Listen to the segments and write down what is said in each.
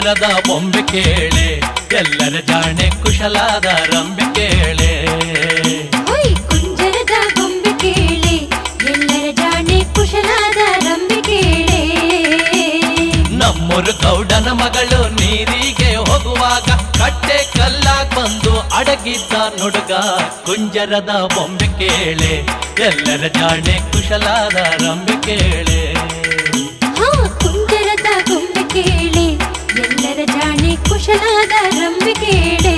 ಕುಂಜರದ ಬೊಂಬೆ ಕೇಳೆ ಎಲ್ಲರ ಜಾಣೆ ಕುಶಲಾದ ರಂಬೆ ಕೇಳೆ ಹೊಯ್ ಕುಂಜರದ ಗೊಂಬೆ ಕೇಳೆ ಎಲ್ಲರ ಜಾಣೆ ಕುಶಲಾದ ರಂಬೆ ಕೇಳೆ ನಮ್ಮೂರು ಗೌಡನ ಮಗಳು ನೀರಿಗೆ ಹೋಗುವಾಗ ಕಟ್ಟೆ ಕಲ್ಲಾಗ್ ಬಂದು ಅಡಗಿದ್ದ ನುಡುಗ ಕುಂಜರದ ಬೊಂಬೆ ಕೇಳೆ ಎಲ್ಲರ ಜಾಣೆ ಕುಶಲಾದ ರಂಬೆ ಕೇಳೆ ಹಾ ಕುಂಜರದ ಗೊಂಬೆ ಕೇಳೆ ಎಲ್ಲರ ಜಾಣೆ ಕುಶಲಾದ ರಂಬೆ ಕೇಳೆ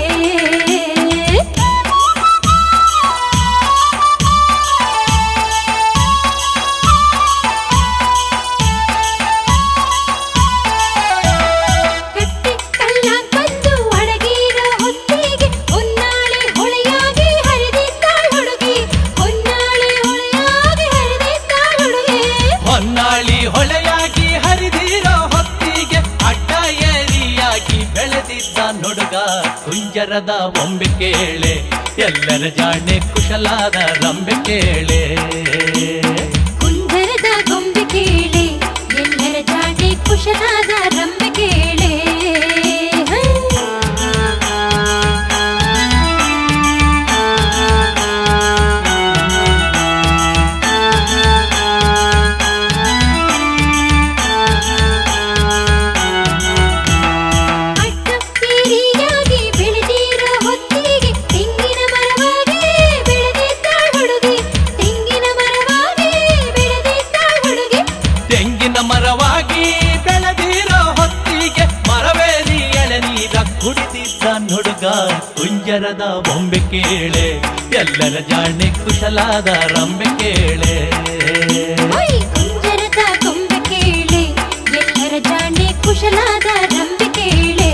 ಕಟ್ಟೆ ಕಲ್ಲಾಗ್ ಬಂದು ಅಡಗಿರೋ ಹೊತ್ತಿಗೆ ಹೊನ್ನಾಳಿ ಹೊಳೆಯಾಗಿ ಹರಿದಿದ್ದಾಳ್ ಹುಡುಗಿ ಹೊನ್ನಾಳಿ ಹೊಳೆಯಾಗಿ ಹರಿದಿದ್ದಾಳ್ ಹುಡುಗಿ ಹೊನ್ನಾಳಿ ಹೊಳೆಯಾಗಿ ಹರಿದಿರೋ ಹೊತ್ತಿಗೆ ಅಡ್ಡ ಏರಿಯಾಗಿ ಬೆಳೆದಿದ್ದ ನುಡುಗ ಕುಂಜರದ ಬೊಂಬೆ ಕೇಳೆ ಎಲ್ಲರ ಜಾಣೆ ಕುಶಲಾದ ರಂಬೆ ಕೇಳೆ ಕುಂದರದ ಗೊಂಬೆ ಕೇಳೆ ಎಲ್ಲರ ಜಾಣೆ ಕುಶಲಾದ ರಂಬೆ ಕೇಳೆ ಅಡ್ಡ ಏರಿಯಾಗಿ ಬೆಳೆದಿರೋ ಹೊತ್ತಿಗೆ ತೆಂಗಿನ ಮರವಾಗಿ ಬೆಳೆದಿದ್ದಾಳ್ ಹುಡುಗಿ ತೆಂಗಿನ ಮರವಾಗಿ ಬೆಳೆದಿದ್ದಾಳ್ ಹುಡುಗಿ ತೆಂಗಿನ ಮರವಾಗಿ ಬೆಳೆದಿರೋ ಹೊತ್ತಿಗೆ ಮರವೇರಿ ಎಳೆನೀರ ಕುಡಿದಿದ್ದ ನುಡುಗ ಕುಂಜರದ ಬೊಂಬೆ ಕೇಳೆ ಎಲ್ಲರ ಜಾಣೆ ಕುಶಲಾದ ರಂಬೆ ಕೇಳೆ ಹೊಯ್ ಕುಂಜರದ ಗೊಂಬೆ ಕೇಳೆ ಎಲ್ಲರ ಜಾಣೆ ಕುಶಲಾದ ರಂಬೆ ಕೇಳೆ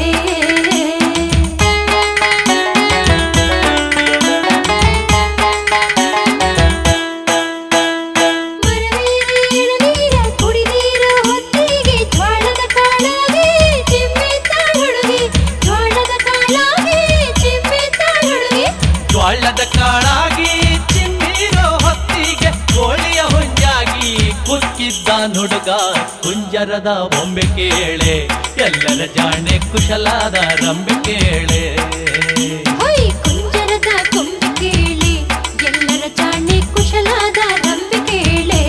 ಮರವೇರಿ ಎಳನೀರ ಕುಡಿದಿರೋ ಹೊತ್ತಿಗೆ ಜ್ವಾಳದ ಕಾಳಾಗಿ ಚಿಮ್ಮಿದ್ದಾಳ್ ಹುಡುಗಿ ಜ್ವಾಳದ ಕಾಳಾಗಿ ಚಿಮ್ಮಿದ್ದಾಳ್ ಹುಡುಗಿ ಜ್ವಾಳದ ಕಾಳಾಗಿ ಚಿಮ್ಮಿರೋ ಹೊತ್ತಿಗೆ ಕೋಳಿಯ ಹುಂಜಾಗಿ ಕುಕ್ಕಿದ್ದ ನುಡುಗ ಕುಂಜರದ ಬೊಂಬೆ ಕೇಳೆ ಎಲ್ಲರ ಜಾಣೆ ಕುಶಲಾದ ರಂಬೆ ಕೇಳೆ ಹೊಯ್ ಕುಂಜರದ ಗೊಂಬೆ ಕೇಳೆ ಎಲ್ಲರ ಜಾಣೆ ಕುಶಲಾದ ರಂಬೆ ಕೇಳೆ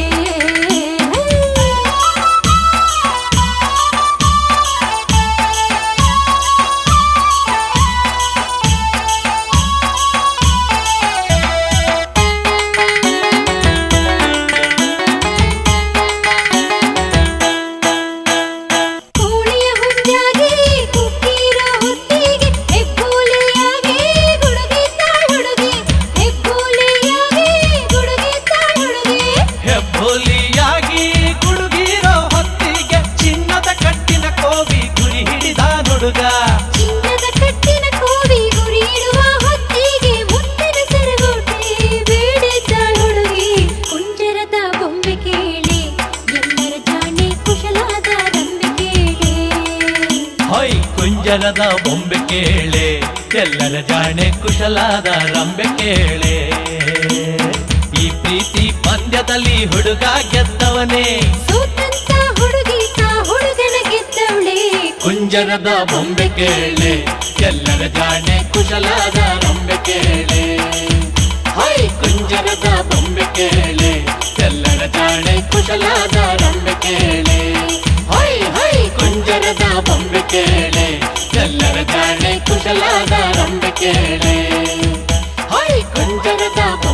ಕೋಳಿಯ ಹುಂಜಾಗಿ ಕುಕ್ಕಿರೋ ಹೊತ್ತಿಗೆ ಹೆಬ್ಬೂಲಿಯಾಗಿ ಗುಡುಗಿದ್ದಾಳ್ ಹುಡುಗಿ ಹೆಬ್ಬೂಲಿಯಾಗಿ ಗುಡುಗಿದ್ದಾಳ್ ಹುಡುಗಿ ಹೆಬ್ಬುಲಿಯಾಗಿ ಗುಡುಗಿರೋ ಹೊತ್ತಿಗೆ ಚಿನ್ನದ ಕಟ್ಟಿನ ಕೋವಿ ಗುರಿ ಹಿಡಿದ ನುಡುಗ ಚಿನ್ನದ ಕಟ್ಟಿನ ಕೋವಿ ಗುರಿ ಇಡುವ ಹೊತ್ತಿಗೆ ಮುತ್ತಿನ ಸರಗೋಟೆ ಬೇಡಿದ್ದಾಳ್ ಹುಡುಗಿ ಕುಂಜರದ ಬೊಂಬೆ ಕೇಳಿ ಎಲ್ಲರ ಜಾಣೆ ಕುಶಲಾದ ರಂಬೆ ಕೇಳಿ ಹೊಯ್ ಕುಂಜರದ ಬೊಂಬೆ ಕೇಳೆ ಎಲ್ಲರ ಜಾಣೆ ಕುಶಲಾದ ರಂಬೆ ಕೇಳೆ ಈ ಪ್ರೀತಿ ಪಂದ್ಯದಲ್ಲಿ ಹುಡುಗ ಗೆದ್ದವನೇ ಸೋತಂತ ಹುಡುಗಿ ತಾ ಹುಡುಗನ ಗೆದ್ದವಳೆ ಕುಂಜರದ ಬೊಂಬೆ ಕೇಳೆ ಎಲ್ಲರ ಜಾಣೆ ಕುಶಲಾದ ರಂಬೆ ಕೇಳೆ ಹೈ ಕುಂಜರದ ಬೊಂಬೆ ಕೇಳೆ ಎಲ್ಲರ ಜಾಣೆ ಕುಶಲಾದ ರಂಬೆ ಕೇಳೆ ಹೈ ಹೈ ಕುಂಜರದ ಬೊಂಬೆ ಕೇಳೆ ಎಲ್ಲರ ಜಾಣೆ ಕುಶಲಾದ ರಂಬೆ ಕೇಳೆ ಹೈ ಕುಂಜರದ ಬೊಂಬೆ